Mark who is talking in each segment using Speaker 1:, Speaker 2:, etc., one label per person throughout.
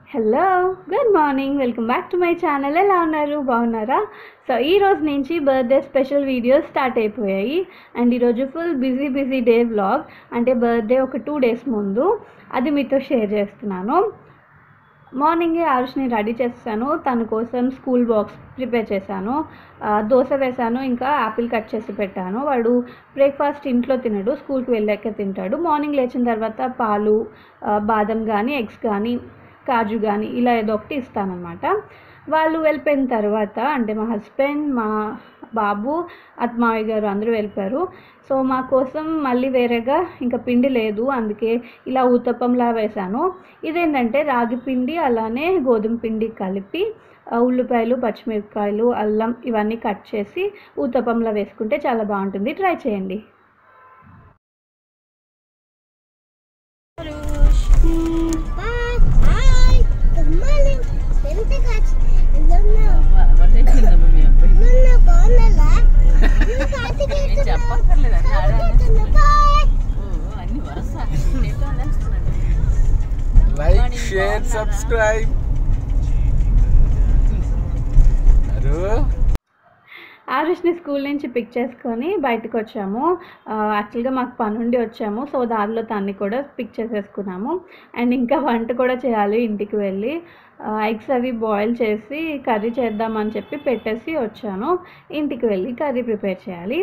Speaker 1: Hello good morning welcome back to my channel ఎలా ఉన్నారు బాగున్నారా సో ఈ రోజు నుంచి బర్త్డే స్పెషల్ వీడియోస్ స్టార్ట్ అయిపోయాయి అండ్ ఈరోజు full busy busy day vlog అంటే బర్త్డే ఒక టూ డేస్ ముందు అది మీతో షేర్ చేస్తున్నాను మార్నింగే ఆరుష్ని రెడీ చేస్తాను తన కోసం స్కూల్ బాక్స్ ప్రిపేర్ చేశాను ఆ, దోశ వేశాను ఇంకా యాపిల్ కట్ చేసి పెట్టాను వాడు బ్రేక్ఫాస్ట్ ఇంట్లో తినడు స్కూల్కి వెళ్ళాక తింటాడు మార్నింగ్ లేచిన తర్వాత పాలు ఆ, బాదం కానీ ఎగ్స్ కానీ కాజు కానీ ఇలా ఏదో ఒకటి ఇస్తానన్నమాట వాళ్ళు వెళ్ళిపోయిన తర్వాత అంటే మా హస్బెండ్ మా బాబు అత్మావి గారు అందరూ వెళ్ళిపోయారు సో మా కోసం మళ్ళీ వేరేగా ఇంకా పిండి లేదు అందుకే ఇలా ఊతప్పంలా వేశాను ఇదేంటంటే రాగి పిండి అలానే గోధుమ పిండి కలిపి ఆ, ఉల్లిపాయలు పచ్చిమిరపకాయలు అల్లం ఇవన్నీ కట్ చేసి ఊతప్పంలా వేసుకుంటే చాలా బాగుంటుంది ట్రై చేయండి
Speaker 2: Hi, good morning. ఎంత కాచి ఎల్లున్నా
Speaker 3: వదిలేసిందమ్మ మీ అబ్బాయి
Speaker 2: ఎల్లున్నా బాగున్నారా నువ్వు కార్తీక్
Speaker 3: నేను చెప్పక్కర్లేదు అన్న
Speaker 2: బాయ్
Speaker 3: అన్ని వరుస ఎట్లా అనేస్తున్నాడు
Speaker 4: లైక్ షేర్ సబ్స్క్రైబ్ అరు
Speaker 1: ఆరుష్ని స్కూల్ నుంచి పిక్ చేసుకొని బయటకు వచ్చాము యాక్చువల్గా మాకు పని ఉండి వచ్చాము సో దారిలో తన్ని కూడా పిక్ చేసేసుకున్నాము అండ్ ఇంకా వంట కూడా చేయాలి ఇంటికి వెళ్ళి ఎగ్స్ అవి బాయిల్ చేసి కర్రీ చేద్దామని చెప్పి పెట్టేసి వచ్చాను ఇంటికి వెళ్ళి కర్రీ ప్రిపేర్ చేయాలి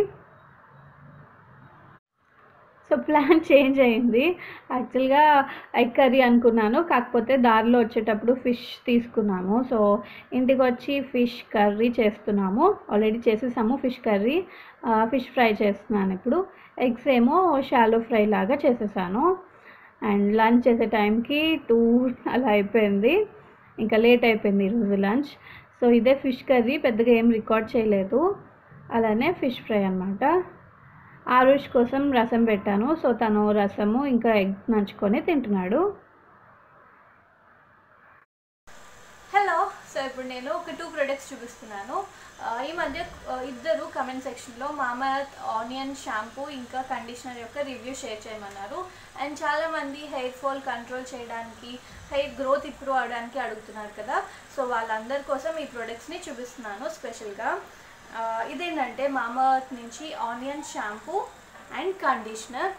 Speaker 1: సో ప్లాన్ చేంజ్ అయింది యాక్చువల్గా ఎగ్ కర్రీ అనుకున్నాను కాకపోతే దారిలో వచ్చేటప్పుడు ఫిష్ తీసుకున్నాము సో ఇంటికి వచ్చి ఫిష్ కర్రీ చేస్తున్నాము ఆల్రెడీ చేసేసాము ఫిష్ కర్రీ ఫిష్ ఫ్రై చేస్తున్నాను ఇప్పుడు ఎగ్స్ ఏమో షాలో ఫ్రై లాగా చేసేసాను అండ్ లంచ్ చేసే టైంకి టూ అలా అయిపోయింది ఇంకా లేట్ అయిపోయింది ఈరోజు లంచ్ సో ఇదే ఫిష్ కర్రీ పెద్దగా ఏం రికార్డ్ చేయలేదు అలానే ఫిష్ ఫ్రై అనమాట ఆరుష్ కోసం రసం పెట్టాను సో తను రసము ఇంకా ఎగ్ నంచుకొని తింటున్నాడు
Speaker 5: హలో సో ఇప్పుడు నేను ఒక టూ ప్రొడక్ట్స్ చూపిస్తున్నాను ఆ, ఈ మధ్య ఆ, ఇద్దరు కమెంట్ సెక్షన్లో మామత్ ఆనియన్ షాంపూ ఇంకా కండిషనర్ యొక్క రివ్యూ షేర్ చేయమన్నారు అండ్ చాలామంది హెయిర్ ఫాల్ కంట్రోల్ చేయడానికి హెయిర్ గ్రోత్ ఇంప్రూవ్ అవడానికి అడుగుతున్నారు కదా సో వాళ్ళందరి కోసం ఈ ప్రొడక్ట్స్ని చూపిస్తున్నాను స్పెషల్గా ఆ, ఇదేంటంటే మామత్ నుంచి ఆనియన్ షాంపూ అండ్ కండిషనర్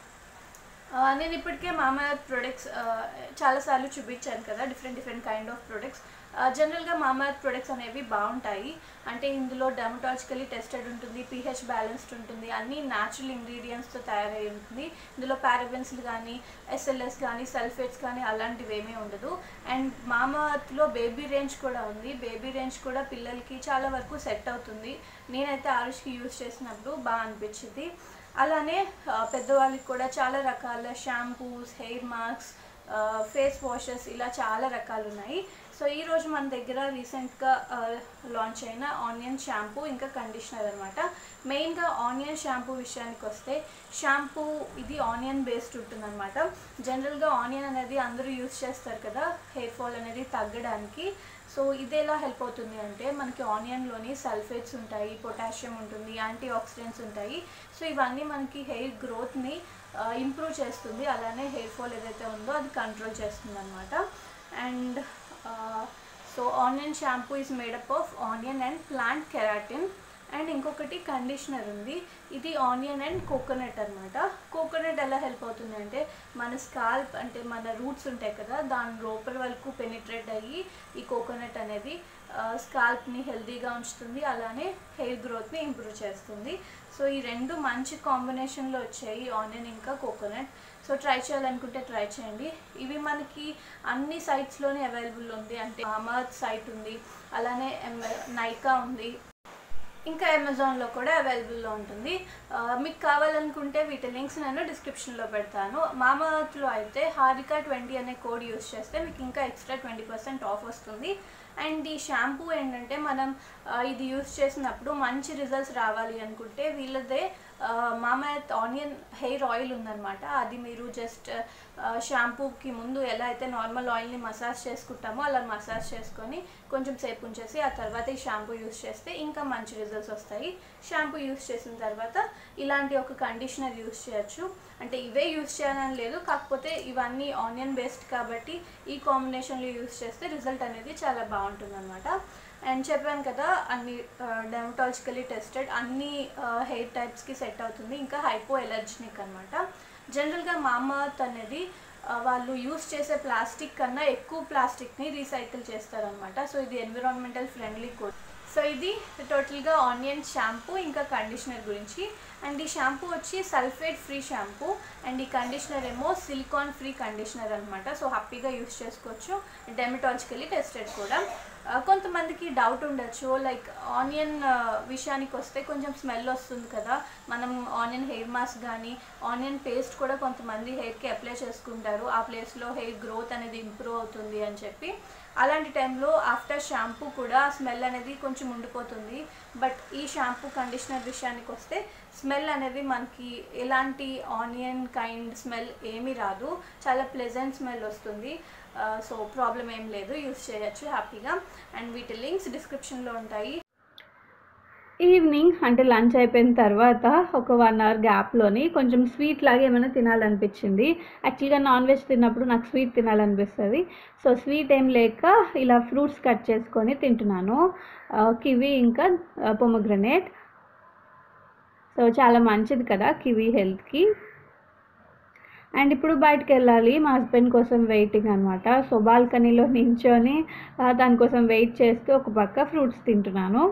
Speaker 5: ఆ, నేను ఇప్పటికే మామా ప్రొడక్ట్స్ చాలాసార్లు చూపించాను కదా different different kind of products జనరల్గా మామా ప్రొడక్ట్స్ అనేవి బాగుంటాయి అంటే ఇందులో డర్మటాలజికలీ టెస్టెడ్ ఉంటుంది పీహెచ్ బ్యాలెన్స్డ్ ఉంటుంది అన్ని న్యాచురల్ ఇంగ్రీడియంట్స్తో తయారై ఉంటుంది ఇందులో పారాబెన్స్లు కానీ ఎస్ఎల్ఎస్ కానీ సల్ఫేట్స్ కానీ అలాంటివి ఏమీ ఉండదు అండ్ మామాత్లో బేబీ రేంజ్ కూడా ఉంది బేబీ రేంజ్ కూడా పిల్లలకి చాలా వరకు సెట్ అవుతుంది నేనైతే ఆరుష్కి యూజ్ చేసినప్పుడు బాగా అనిపించింది అలానే ఆ, పెద్దవాళ్ళకి కూడా చాలా రకాల shampoos hair mask face washes ఇలా చాలా రకాలు ఉన్నాయి సో ఈరోజు మన దగ్గర రీసెంట్గా లాంచ్ అయిన ఆనియన్ షాంపూ ఇంకా కండిషనర్ అనమాట మెయిన్గా ఆనియన్ షాంపూ విషయానికి వస్తే షాంపూ ఇది ఆనియన్ బేస్డ్ ఉంటుందన్నమాట జనరల్గా ఆనియన్ అనేది అందరూ యూస్ చేస్తారు కదా హెయిర్ ఫాల్ అనేది తగ్గడానికి సో ఇది ఎలా హెల్ప్ అవుతుంది అంటే మనకి ఆనియన్లోని సల్ఫేట్స్ ఉంటాయి పొటాషియం ఉంటుంది యాంటీ ఆక్సిడెంట్స్ ఉంటాయి సో ఇవన్నీ మనకి హెయిర్ గ్రోత్ని ఇంప్రూవ్ చేస్తుంది అలానే హెయిర్ ఫాల్ ఏదైతే ఉందో అది కంట్రోల్ చేస్తుంది అనమాట and so onion shampoo is made up of onion and plant keratin and ఇంకొకటి కండిషనర్ ఉంది ఇది ఆనియన్ అండ్ కోకోనట్ అనమాట కోకోనట్ ఎలా హెల్ప్ అవుతుంది అంటే మన స్కాల్ప్ అంటే మన రూట్స్ ఉంటాయి కదా దాని లోపల వరకు పెనిట్రేట్ అయ్యి ఈ కోకోనట్ అనేది స్కాల్ప్ని హెల్తీగా ఉంచుతుంది అలానే హెయిర్ గ్రోత్ని ఇంప్రూవ్ చేస్తుంది సో ఈ రెండు మంచి కాంబినేషన్లో వచ్చాయి ఆనియన్ ఇంకా కోకోనట్ సో ట్రై చేయాలనుకుంటే ట్రై చేయండి ఇవి మనకి అన్ని సైట్స్లోనే అవైలబుల్ ఉంది అంటే అమర్త్ సైట్ ఉంది అలానే నైకా ఉంది ఇంకా అమెజాన్లో కూడా అవైలబుల్లో ఉంటుంది ఆ, మీకు కావాలనుకుంటే వీటి లింక్స్ నేను డిస్క్రిప్షన్లో పెడతాను మామాత్లో అయితే హారిక ట్వంటీ అనే కోడ్ యూస్ చేస్తే మీకు ఇంకా ఎక్స్ట్రా ట్వంటీ పర్సెంట్ ఆఫ్ వస్తుంది అండ్ ఈ షాంపూ ఏంటంటే మనం ఆ, ఇది యూస్ చేసినప్పుడు మంచి రిజల్ట్స్ రావాలి అనుకుంటే వీళ్ళదే మామయత్ ఆనియన్ హెయిర్ ఆయిల్ ఉందన్నమాట అది మీరు జస్ట్ షాంపూకి ముందు ఎలా అయితే నార్మల్ ఆయిల్ని మసాజ్ చేసుకుంటామో అలా మసాజ్ చేసుకొని కొంచెం సేపు ఉంచేసి ఆ తర్వాత ఈ షాంపూ యూస్ చేస్తే ఇంకా మంచి రిజల్ట్స్ వస్తాయి షాంపూ యూస్ చేసిన తర్వాత ఇలాంటి ఒక కండిషనర్ యూస్ చేయొచ్చు అంటే ఇవే యూస్ చేయాలని లేదు కాకపోతే ఇవన్నీ ఆనియన్ బేస్డ్ కాబట్టి ఈ కాంబినేషన్లో యూస్ చేస్తే రిజల్ట్ అనేది చాలా బాగుంటుంది అనమాట అండ్ చెప్పాను కదా అన్ని డెమటాలజికలీ టెస్టెడ్ అన్ని హెయిర్ టైప్స్కి సెట్ అవుతుంది ఇంకా హైపో ఎలర్జెనిక్ అనమాట జనరల్గా మామత్ అనేది ఆ, వాళ్ళు యూస్ చేసే ప్లాస్టిక్ కన్నా ఎక్కువ ప్లాస్టిక్ని రీసైకిల్ చేస్తారనమాట సో ఇది ఎన్విరాన్మెంటల్ ఫ్రెండ్లీ కూడా సో ఇది టోటల్గా ఆనియన్ షాంపూ ఇంకా కండిషనర్ గురించి అండ్ ఈ షాంపూ వచ్చి సల్ఫేట్ ఫ్రీ షాంపూ అండ్ ఈ కండిషనర్ ఏమో సిలికాన్ ఫ్రీ కండిషనర్ అనమాట సో హ్యాపీగా యూస్ చేసుకోవచ్చు డెమటాలజికలీ టెస్టెడ్ కూడా ఆ, కొంతమందికి డౌట్ ఉండొచ్చు లైక్ ఆనియన్ విషయానికి వస్తే కొంచెం స్మెల్ వస్తుంది కదా మనం ఆనియన్ హెయిర్ మాస్క్ కానీ ఆనియన్ పేస్ట్ కూడా కొంతమంది హెయిర్కి అప్లై చేసుకుంటారు ఆ ప్లేస్లో హెయిర్ గ్రోత్ అనేది ఇంప్రూవ్ అవుతుంది అని చెప్పి అలాంటి టైంలో ఆఫ్టర్ షాంపూ కూడా స్మెల్ అనేది కొంచెం ఉండిపోతుంది బట్ ఈ షాంపూ కండిషనర్ విషయానికి వస్తే స్మెల్ అనేది మనకి ఎలాంటి ఆనియన్ కైండ్ స్మెల్ ఏమీ రాదు చాలా ప్లెజెంట్ స్మెల్ వస్తుంది సో ప్రాబ్లం ఏం లేదు యూస్ చేయొచ్చు హ్యాపీగా అండ్ వీటి లింక్స్ డిస్క్రిప్షన్లో ఉంటాయి
Speaker 1: ఈవినింగ్ అంటే లంచ్ అయిపోయిన తర్వాత ఒక వన్ అవర్ గ్యాప్లోని కొంచెం స్వీట్ లాగా ఏమైనా తినాలనిపించింది యాక్చువల్గా నాన్ వెజ్ తిన్నప్పుడు నాకు స్వీట్ తినాలనిపిస్తుంది సో స్వీట్ ఏం లేక ఇలా ఫ్రూట్స్ కట్ చేసుకొని తింటున్నాను కివి ఇంకా పొమగ్రనేట్ సో చాలా మంచిది కదా కివి హెల్త్కి అండ్ ఇప్పుడు బయటకు వెళ్ళాలి మా హస్బెండ్ కోసం వెయిటింగ్ అనమాట సో బాల్కనీలో నించొని ఆ, దానికోసం వెయిట్ చేస్తూ ఒక పక్క ఫ్రూట్స్ తింటున్నాను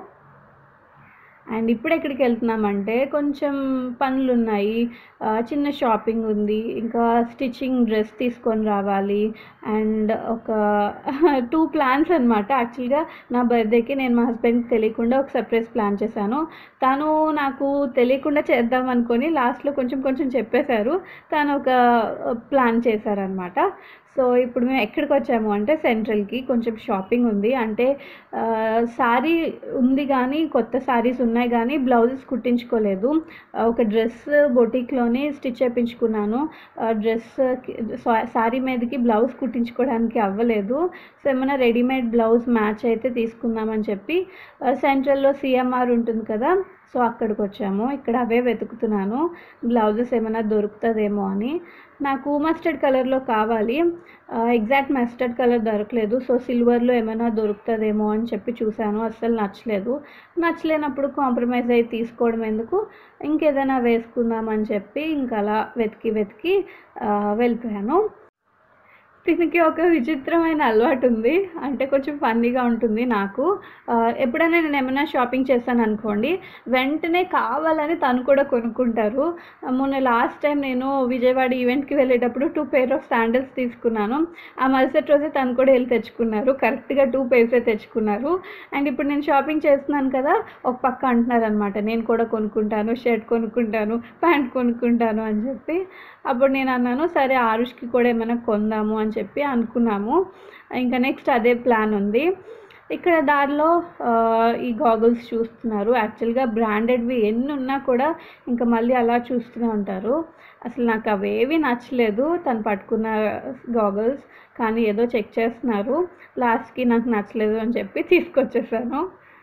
Speaker 1: అండ్ ఇప్పుడు ఎక్కడికి వెళ్తున్నామంటే కొంచెం పనులు ఉన్నాయి ఆ, చిన్న షాపింగ్ ఉంది ఇంకా స్టిచ్చింగ్ డ్రెస్ తీసుకొని రావాలి అండ్ ఒక టూ ప్లాన్స్ అనమాట యాక్చువల్గా నా బర్త్డేకి నేను మా హస్బెండ్కి తెలియకుండా ఒక సర్ప్రైజ్ ప్లాన్ చేశాను తను నాకు తెలియకుండా చేద్దాం అనుకొని లాస్ట్లో కొంచెం కొంచెం చెప్పేశారు తను ఒక ప్లాన్ చేశారనమాట సో ఇప్పుడు మేము ఎక్కడికి వచ్చాము అంటే సెంట్రల్కి కొంచెం షాపింగ్ ఉంది అంటే ఆ, శారీ ఉంది కానీ కొత్త శారీస్ ఉన్నాయి కానీ బ్లౌజెస్ కుట్టించుకోలేదు ఆ, ఒక డ్రెస్ బొటిక్లోనే స్టిచ్ చేయించుకున్నాను డ్రెస్ శారీ మీదకి బ్లౌజ్ కుట్టించుకోవడానికి అవ్వలేదు సో ఏమైనా రెడీమేడ్ బ్లౌజ్ మ్యాచ్ అయితే తీసుకుందామని చెప్పి ఆ, సెంట్రల్లో సిఎంఆర్ ఉంటుంది కదా సో అక్కడికి వచ్చాము ఇక్కడ అవే వెతుకుతున్నాను బ్లౌజెస్ ఏమైనా దొరుకుతుందేమో అని నాకు మస్టర్డ్ కలర్లో కావాలి ఎగ్జాక్ట్ మస్టర్డ్ కలర్ దొరకలేదు సో సిల్వర్లో ఏమైనా దొరుకుతుందేమో అని చెప్పి చూశాను అస్సలు నచ్చలేదు నచ్చలేనప్పుడు కాంప్రమైజ్ అయ్యి తీసుకోవడం ఎందుకు ఇంకేదైనా వేసుకుందామని చెప్పి ఇంకా అలా వెతికి వెతికి ఆ, వెళ్ళిపోయాను దీనికి ఒక విచిత్రమైన అలవాటు ఉంది అంటే కొంచెం ఫన్నీగా ఉంటుంది నాకు ఆ, ఎప్పుడైనా నేను ఏమైనా షాపింగ్ చేస్తాను అనుకోండి వెంటనే కావాలని తను కూడా కొనుక్కుంటారు ఆ, మొన్న లాస్ట్ టైం నేను విజయవాడ ఈవెంట్కి వెళ్ళేటప్పుడు టూ పేర్ ఆఫ్ శాండిల్స్ తీసుకున్నాను ఆ మరుసటి రోజే తను కూడా వెళ్ళి తెచ్చుకున్నారు కరెక్ట్గా టూ పేర్సే తెచ్చుకున్నారు అండ్ ఇప్పుడు నేను షాపింగ్ చేస్తున్నాను కదా ఒక పక్క అంటున్నారు అనమాట నేను కూడా కొనుక్కుంటాను షర్ట్ కొనుక్కుంటాను ప్యాంట్ కొనుక్కుంటాను అని చెప్పి అప్పుడు నేను అన్నాను సరే ఆరుష్కి కూడా ఏమైనా కొందాము అని చెప్పి అనుకున్నాము ఇంకా నెక్స్ట్ అదే ప్లాన్ ఉంది ఇక్కడ దారిలో ఆ, ఈ గాగుల్స్ చూస్తున్నారు యాక్చువల్గా బ్రాండెడ్వి ఎన్ని ఉన్నా కూడా ఇంకా మళ్ళీ అలా చూస్తూనే ఉంటారు అసలు నాకు అవేవి నచ్చలేదు తను పట్టుకున్న గాగుల్స్ కానీ ఏదో చెక్ చేస్తున్నారు లాస్ట్కి నాకు నచ్చలేదు అని చెప్పి తీసుకొచ్చేసాను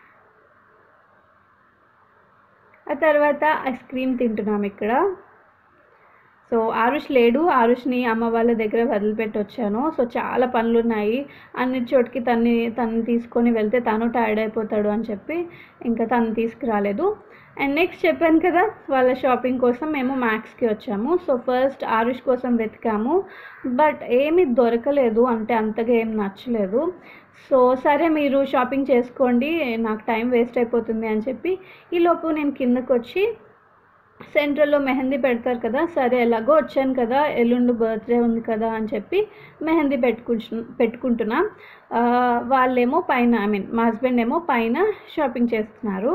Speaker 1: ఆ తర్వాత ఐస్ క్రీమ్ తింటున్నాం ఇక్కడ సో ఆరుష్ లేడు ఆరుష్ని అమ్మ వాళ్ళ దగ్గర వదిలిపెట్టి వచ్చాను సో చాలా పనులు ఉన్నాయి అన్ని చోటికి తన్ని తను తీసుకొని వెళ్తే తను టైర్డ్ అయిపోతాడు అని చెప్పి ఇంకా తను తీసుకురాలేదు అండ్ నెక్స్ట్ చెప్పాను కదా వాళ్ళ షాపింగ్ కోసం మేము మ్యాక్స్కి వచ్చాము సో ఫస్ట్ ఆరుష్ కోసం వెతికాము బట్ ఏమీ దొరకలేదు అంటే అంతగా ఏం నచ్చలేదు సో సరే మీరు షాపింగ్ చేసుకోండి నాకు టైం వేస్ట్ అయిపోతుంది అని చెప్పి ఈలోపు నేను కిందకు వచ్చి సెంట్రల్లో మెహందీ పెడతారు కదా సరే ఎలాగో వచ్చాను కదా ఎల్లుండి బర్త్డే ఉంది కదా అని చెప్పి మెహందీ పెట్టుకుంటు పెట్టుకుంటున్నా ఆ, వాళ్ళేమో పైన ఐ మీన్ మా హస్బెండ్ ఏమో పైన షాపింగ్ చేస్తున్నారు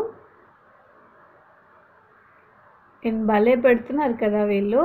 Speaker 1: నేను భలే పెడుతున్నారు కదా వీళ్ళు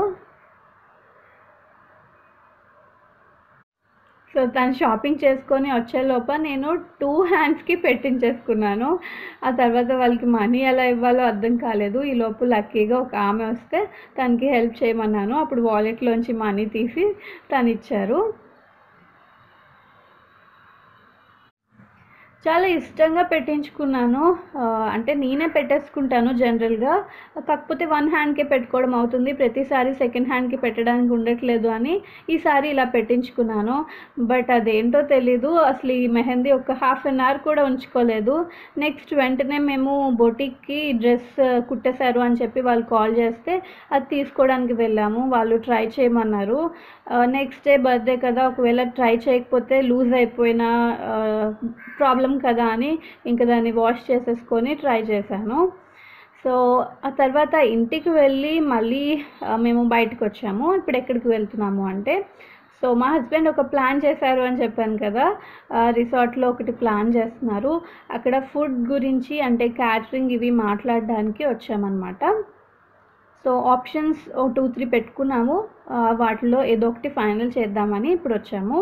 Speaker 1: సో తను షాపింగ్ చేసుకొని వచ్చేలోప నేను టూ హ్యాండ్స్కి పెట్టించేసుకున్నాను ఆ తర్వాత వాళ్ళకి మనీ ఎలా ఇవ్వాలో అర్థం కాలేదు ఈ లోపు లక్కీగా ఒక ఆమె వస్తే తనకి హెల్ప్ చేయమన్నాను అప్పుడు వాలెట్లోంచి మనీ తీసి తను ఇచ్చారు చాలా ఇష్టంగా పెట్టించుకున్నాను ఆ, అంటే నేనే పెట్టేసుకుంటాను జనరల్గా కాకపోతే వన్ హ్యాండ్కే పెట్టుకోవడం అవుతుంది ప్రతిసారి సెకండ్ హ్యాండ్కి పెట్టడానికి ఉండట్లేదు అని ఈసారి ఇలా పెట్టించుకున్నాను బట్ అదేంటో తెలీదు అసలు ఈ మెహందీ ఒక హాఫ్ అన్ అవర్ కూడా ఉంచుకోలేదు నెక్స్ట్ వెంటనే మేము బొటిక్కి డ్రెస్ కుట్టేశారు అని చెప్పి వాళ్ళు కాల్ చేస్తే అది తీసుకోవడానికి వెళ్ళాము వాళ్ళు ట్రై చేయమన్నారు నెక్స్ట్ డే బర్త్డే కదా ఒకవేళ ట్రై చేయకపోతే లూజ్ అయిపోయిన ప్రాబ్లం కదా అని ఇంకా దాన్ని వాష్ చేసేసుకొని ట్రై చేశాను సో ఆ తర్వాత ఇంటికి వెళ్ళి మళ్ళీ ఆ, మేము బయటకు వచ్చాము ఇప్పుడు ఎక్కడికి వెళ్తున్నాము అంటే సో మా హస్బెండ్ ఒక ప్లాన్ చేశారు అని చెప్పాను కదా ఆ, రిసార్ట్లో ఒకటి ప్లాన్ చేస్తున్నారు అక్కడ ఫుడ్ గురించి అంటే క్యాటరింగ్ ఇవి మాట్లాడడానికి వచ్చామన్నమాట సో ఆప్షన్స్ ఓ టూ త్రీ పెట్టుకున్నాము ఆ, వాటిలో ఏదో ఒకటి ఫైనల్ చేద్దామని ఇప్పుడు వచ్చాము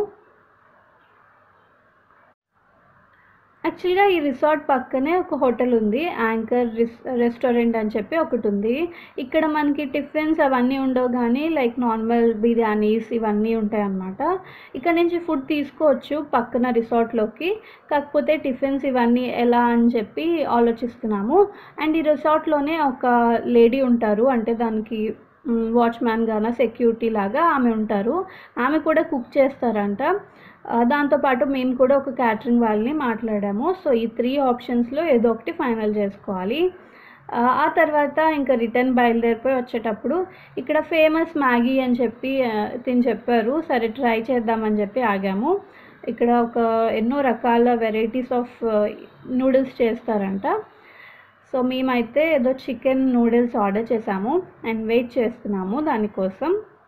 Speaker 1: యాక్చువల్గా ఈ రిసార్ట్ పక్కనే ఒక హోటల్ ఉంది యాంకర్ రిస్ రెస్టారెంట్ అని చెప్పి ఒకటి ఉంది ఇక్కడ మనకి టిఫిన్స్ అవన్నీ ఉండవు కానీ లైక్ నార్మల్ బిర్యానీస్ ఇవన్నీ ఉంటాయి అన్నమాట ఇక్కడ నుంచి ఫుడ్ తీసుకోవచ్చు పక్కన రిసార్ట్లోకి కాకపోతే టిఫిన్స్ ఇవన్నీ ఎలా అని చెప్పి ఆలోచిస్తున్నాము అండ్ ఈ రిసార్ట్లోనే ఒక లేడీ ఉంటారు అంటే దానికి వాచ్మ్యాన్ గాన సెక్యూరిటీ లాగా ఆమె ఉంటారు ఆమె కూడా కుక్ చేస్తారంట ఆ, దాంతోపాటు మేము కూడా ఒక క్యాటరింగ్ వాళ్ళని మాట్లాడాము సో ఈ త్రీ ఆప్షన్స్లో ఏదో ఒకటి ఫైనల్ చేసుకోవాలి ఆ, ఆ తర్వాత ఇంకా రిటర్న్ బయలుదేరిపోయి వచ్చేటప్పుడు ఇక్కడ ఫేమస్ మ్యాగీ అని చెప్పి ఆ, తిని చెప్పారు సరే ట్రై చేద్దామని చెప్పి ఆగాము ఇక్కడ ఒక ఎన్నో రకాల వెరైటీస్ ఆఫ్ నూడిల్స్ చేస్తారంట సో మేమైతే ఏదో చికెన్ నూడిల్స్ ఆర్డర్ చేసాము అండ్ వెయిట్ చేస్తున్నాము దానికోసం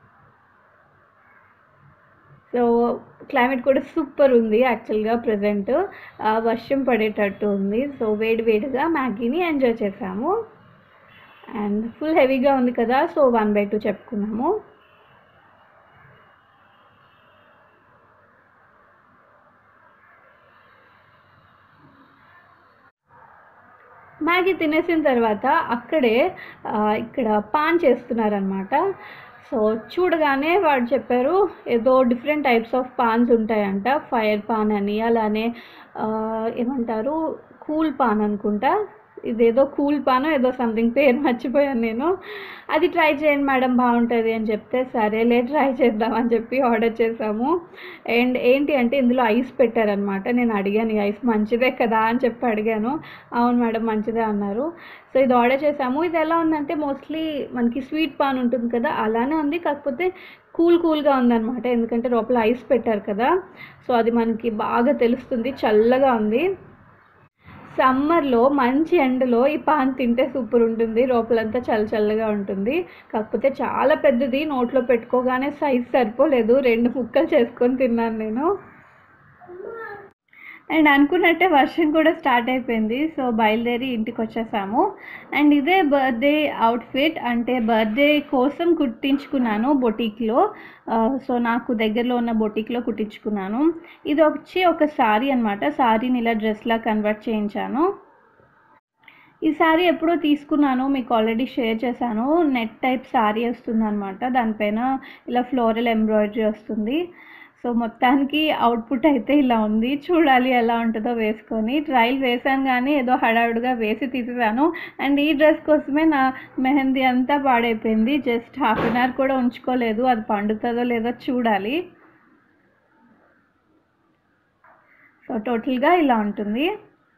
Speaker 1: సో క్లైమేట్ కూడా సూపర్ ఉంది యాక్చువల్గా ప్రజెంట్ వర్షం పడేటట్టు ఉంది సో వేడి వేడిగా మ్యాగీని ఎంజాయ్ చేసాము అండ్ ఫుల్ హెవీగా ఉంది కదా సో వన్ బై టూ చెప్పుకున్నాము మ్యాగీ తినేసిన తర్వాత అక్కడే ఆ, ఇక్కడ పాన్ చేస్తున్నారనమాట సో చూడగానే వాడు చెప్పారు ఏదో డిఫరెంట్ టైప్స్ ఆఫ్ పాన్స్ ఉంటాయంట ఫైర్ పాన్ అని అలానే ఆ, ఏమంటారు కూల్ పాన్ అనుకుంటా ఇదేదో కూల్ పానో ఏదో సంథింగ్ పేరు మర్చిపోయాను నేను అది ట్రై చేయండి మేడం బాగుంటుంది అని చెప్తే సరేలే ట్రై చేద్దాం అని చెప్పి ఆర్డర్ చేసాము అండ్ ఏంటి అంటే ఇందులో ఐస్ పెట్టారనమాట నేను అడిగాను ఈ ఐస్ మంచిదే కదా అని చెప్పి అడిగాను అవును మేడం మంచిదే అన్నారు సో ఇది ఆర్డర్ చేసాము ఇది ఎలా ఉందంటే మోస్ట్లీ మనకి స్వీట్ పాన్ ఉంటుంది కదా అలానే ఉంది కాకపోతే కూల్ కూల్గా ఉందన్నమాట ఎందుకంటే లోపల ఐస్ పెట్టారు కదా సో అది మనకి బాగా తెలుస్తుంది చల్లగా ఉంది సమ్మర్లో మంచి ఎండలో ఈ పాన్ తింటే సూపర్ ఉంటుంది లోపలంతా చల్ల చల్లగా ఉంటుంది కాకపోతే చాలా పెద్దది నోట్లో పెట్టుకోగానే సైజ్ సరిపోలేదు రెండు ముక్కలు చేసుకొని తిన్నాను నేను అండ్ అనుకున్నట్టే వర్షం కూడా స్టార్ట్ అయిపోయింది సో బయలుదేరి ఇంటికి వచ్చేసాము అండ్ ఇదే బర్త్డే అవుట్ఫిట్ అంటే బర్త్డే కోసం కుట్టించుకున్నాను బొటిక్లో సో నాకు దగ్గరలో ఉన్న బొటిక్లో కుట్టించుకున్నాను ఇది వచ్చి ఒక సారీ అనమాట సారీని ఇలా డ్రెస్లా కన్వర్ట్ చేయించాను ఈ శారీ ఎప్పుడో తీసుకున్నాను మీకు ఆల్రెడీ షేర్ చేశాను నెట్ టైప్ శారీ వస్తుంది అనమాట దానిపైన ఇలా ఫ్లోరల్ ఎంబ్రాయిడరీ వస్తుంది సో మొత్తానికి అవుట్పుట్ అయితే ఇలా ఉంది చూడాలి ఎలా ఉంటుందో వేసుకొని ట్రయల్ వేసాను కానీ ఏదో హడావుడిగా వేసి తీసేసాను అండ్ ఈ డ్రెస్ కోసమే నా మెహందీ అంతా పాడైపోయింది జస్ట్ హాఫ్ అన్ అవర్ కూడా ఉంచుకోలేదు అది పండుతుందో లేదో చూడాలి సో టోటల్గా ఇలా ఉంటుంది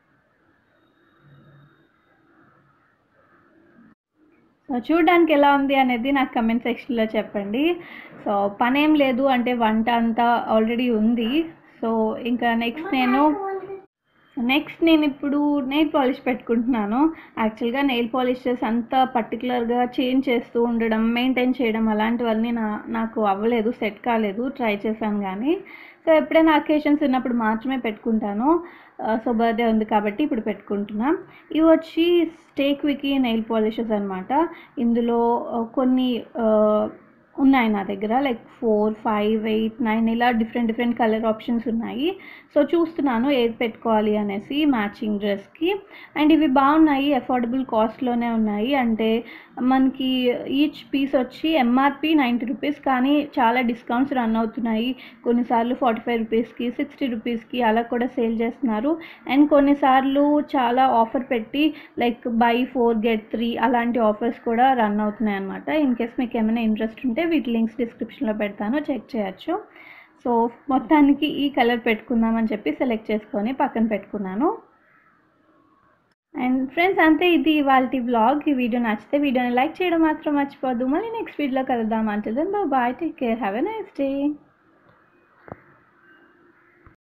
Speaker 1: సో చూడడానికి ఎలా ఉంది అనేది నాకు కమెంట్ సెక్షన్లో చెప్పండి సో పని ఏం లేదు అంటే వంట అంతా ఆల్రెడీ ఉంది సో ఇంకా నెక్స్ట్ నేను నెక్స్ట్ నేను ఇప్పుడు నెయిల్ పాలిష్ పెట్టుకుంటున్నాను యాక్చువల్గా నెయిల్ పాలిషెస్ అంతా పర్టికులర్గా చేంజ్ చేస్తూ ఉండడం మెయింటైన్ చేయడం అలాంటివన్నీ నా నాకు అవ్వలేదు సెట్ కాలేదు ట్రై చేశాను కానీ సో ఎప్పుడైనా అకేషన్స్ ఉన్నప్పుడు మాత్రమే పెట్టుకుంటాను సో బర్త్డే ఉంది కాబట్టి ఇప్పుడు పెట్టుకుంటున్నా ఇవి వచ్చి స్టేక్ వికీ నెయిల్ పాలిషెస్ అనమాట ఇందులో ఆ, కొన్ని ఉన్నాయి నా దగ్గర like four five eight nine ఇలా డిఫరెంట్ డిఫరెంట్ కలర్ ఆప్షన్స్ ఉన్నాయి సో చూస్తున్నాను ఏది పెట్టుకోవాలి అనేసి మ్యాచింగ్ డ్రెస్కి అండ్ ఇవి బాగున్నాయి అఫోర్డబుల్ కాస్ట్లోనే ఉన్నాయి అంటే మనకి ఈచ్ పీస్ వచ్చి ఎంఆర్పి నైంటీ రూపీస్ కానీ చాలా డిస్కౌంట్స్ రన్ అవుతున్నాయి కొన్నిసార్లు ఫార్టీ ఫైవ్ రూపీస్కి సిక్స్టీ రూపీస్కి అలా కూడా సేల్ చేస్తున్నారు అండ్ కొన్నిసార్లు చాలా ఆఫర్ పెట్టి like buy four get three అలాంటి ఆఫర్స్ కూడా రన్ అవుతున్నాయి అనమాట ఇన్ కేస్ మీకు ఏమైనా ఇంట్రెస్ట్ ఉంటే వీటి లింక్స్ డిస్క్రిప్షన్లో పెడతాను చెక్ చేయొచ్చు సో మొత్తానికి ఈ కలర్ పెట్టుకుందామని చెప్పి సెలెక్ట్ చేసుకొని పక్కన పెట్టుకున్నాను అండ్ ఫ్రెండ్స్ అంతే ఇది ఇవాళ బ్లాగ్ ఈ వీడియో నచ్చితే వీడియోని లైక్ చేయడం మాత్రం మర్చిపోద్దు మళ్ళీ నెక్స్ట్ వీడియోలో కలుద్దాం అంటే bye take care have a nice day